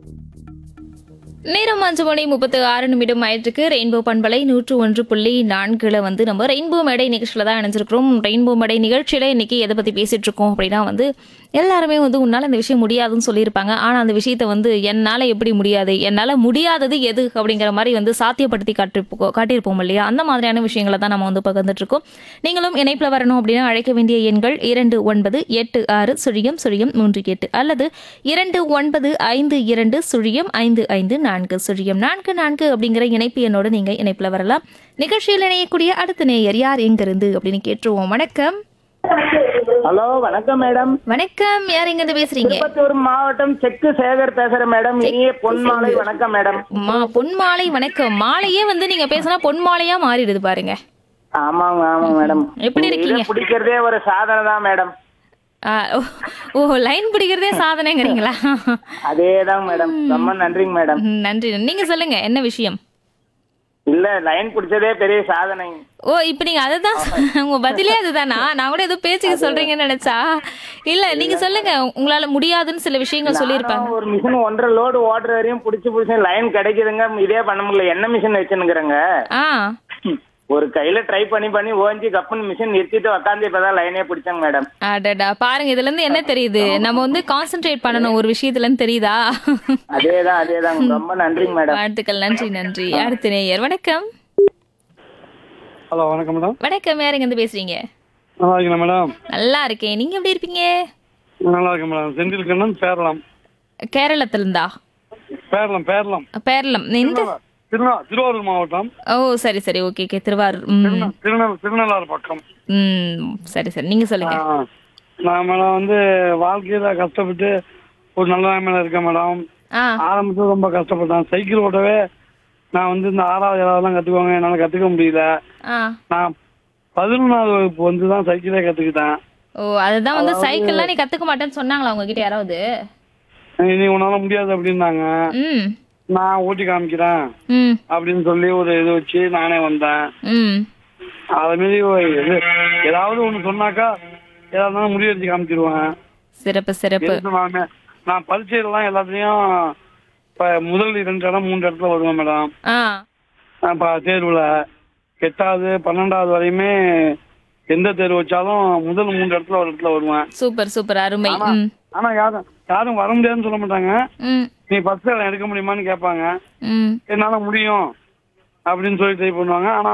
நேரம் அஞ்சு மணி முப்பத்து ஆறு நிமிடம் ஆயிட்டுருக்கு ரெயின்போ பண்பலை நூற்று ஒன்று புள்ளி நான்குல வந்து நம்ம ரெயின்போ மேடை நிகழ்ச்சியில தான் இணைஞ்சிருக்கிறோம் ரெயின்போ மேடை நிகழ்ச்சியில இன்னைக்கு எதை பத்தி பேசிட்டு இருக்கோம் அப்படின்னா வந்து எல்லாருமே வந்து உன்னால இந்த விஷயம் முடியாதுன்னு சொல்லியிருப்பாங்க ஆனா அந்த விஷயத்த வந்து என்னால எப்படி முடியாது என்னால முடியாதது எது அப்படிங்கிற மாதிரி வந்து சாத்தியப்படுத்தி காட்டிருப்போம் காட்டியிருப்போம் இல்லையா அந்த மாதிரியான விஷயங்களை தான் நம்ம வந்து பகிர்ந்துட்டு இருக்கோம் நீங்களும் இணைப்புல வரணும் அப்படின்னா அழைக்க வேண்டிய எண்கள் இரண்டு ஒன்பது எட்டு ஆறு சுழியம் சுழியம் மூன்று எட்டு அல்லது இரண்டு ஒன்பது ஐந்து இரண்டு சுழியம் ஐந்து ஐந்து நான்கு சுழியம் நான்கு நான்கு அப்படிங்கிற இணைப்பு எண்ணோட நீங்க இணைப்புல வரலாம் நிகழ்ச்சியில் இணையக்கூடிய அடுத்த நேயர் யார் எங்கிருந்து அப்படின்னு கேட்டுருவோம் வணக்கம் ஹலோ வணக்கம் மேடம் வணக்கம் யார் எங்க இருந்து பேசுறீங்க திருப்பத்தூர் மாவட்டம் செக்கு சேகர் பேசுறேன் மேடம் இனிய பொன்மாலை வணக்கம் மேடம் மா பொன் மாலை வணக்கம் மாலையே வந்து நீங்க பேசினா பொன் மாலையா மாறிடுது பாருங்க ஆமாங்க ஆமாங்க மேடம் எப்படி இருக்கீங்க? இதை பிடிக்கிறதே ஒரு சாதனை தான் மேடம் ஆ, ஓ, ஓ லைன் பிடிக்கிறதே சாதனைங்கிறீங்களா அதேதான் மேடம் ரொம்ப நன்றிங்க மேடம் ம், நன்றி நீங்க சொல்லுங்க என்ன விஷயம் இல்ல லைன் பிடிச்சதே பெரிய சாதனை ஓ இப்போ நீங்க அதுதான் உங்க பதிலே அதுதானா நான் கூட ஏதோ பேச்சுக்கு சொல்றீங்கன்னு நினைச்சா இல்ல நீங்க சொல்லுங்க உங்களால முடியாதுன்னு சில விஷயங்கள் சொல்லியிருப்பாங்க நானும் ஒரு மிஷின் ஒன்றரை லோடு ஓடுற வரையும் பிடிச்சி பிடிச்சி லைன் கிடைக்குதுங்க இதே பண்ண முடியல என்ன மிஷின் வச்சுனுக்குறேங்க ஆ ஒரு கையில ட்ரை பண்ணி பண்ணி ஓஞ்சி கப்புன்னு மிஷின் நிறுத்திட்டு உக்காந்து இப்பதான் லைனே பிடிச்சேங்க மேடம் அடடா பாருங்க இதுல இருந்து என்ன தெரியுது நம்ம வந்து கான்சென்ட்ரேட் பண்ணணும் ஒரு விஷயத்துல இருந்து தெரியுதா அதேதான் அதேதான் ரொம்ப நன்றிங்க மேடம் வாழ்த்துக்கள் நன்றி நன்றி அடுத்த நேயர் வணக்கம் ஹலோ வணக்கம் மேடம் வணக்கம் யார் எங்க இருந்து பேசுறீங்க நல்லா இருக்கீங்களா மேடம் நல்லா இருக்கேன் நீங்க எப்படி இருப்பீங்க நல்லா இருக்கேன் மேடம் செந்தில் கண்ணன் பேரலாம் கேரளத்துல இருந்தா பேரலாம் பேரலாம் பேரளம் எந்த திருநா திருவாரூர் மாவட்டம் ஓ சரி சரி ஓகே ஓகே திருவாரூர் ம் திருநா- திருநெல் திருநள்ளாறு பக்கம் ம் சரி சரி நீங்க சொல்லுங்க ஆ. நான் மேடம் வந்து வாழ்க்கையில கஷ்டப்பட்டு ஒரு நல்ல நிலைமையில இருக்கேன் மேடம் ஆ ஆரம்பத்துல ரொம்ப கஷ்டப்பட்டேன் சைக்கிள் ஓட்டவே நான் வந்து இந்த ஆறாவது ஏழாவதுலாம் கத்துக்குவாங்க என்னால கத்துக்க முடியல ஆ நான் பதினொன்றாவது வகுப்பு வந்து தான் சைக்கிளே கத்துக்கிட்டேன் ஓ அதுதான் வந்து சைக்கிள்லாம் நீ கத்துக்க மாட்டேன்னு சொன்னாங்களா உங்ககிட்ட யாராவது இனி உன்னால முடியாது அப்படின்னாங்க ம் நான் ஓட்டி காமிக்கிறேன் ம் அப்படின்னு சொல்லி ஒரு இது வச்சு நானே வந்தேன் ம் அதை மாரி ஒரு இது ஏதாவது ஒண்ணு சொன்னாக்கா ஏதாவது இருந்தாலும் முடிவெடுத்து காமிச்சிருவேன் சிறப்பு சிறப்பு எதுக்கு நானு நான் பரீட்சையிலலாம் எல்லாத்துலயும் இப்ப முதல் இரண்டு இடம் மூன்று இடத்துல வருவேன் மேடம் ஆ இப்போ தேர்வுல எட்டாவது பன்னெண்டாவது வரையுமே எந்த தேர்வு வச்சாலும் முதல் மூன்று இடத்துல ஒரு இடத்துல வருவேன் சூப்பர் சூப்பர் அருமை ம் ஆனா யாரும் யாரும் வர முடியாதுன்னு சொல்ல மாட்டாங்க ம் நீ ஃபர்ஸ்ட் இடம் எடுக்க முடியுமான்னு கேட்பாங்க ம் என்னால முடியும் அப்படின்னு சொல்லி ட்ரை பண்ணுவாங்க ஆனா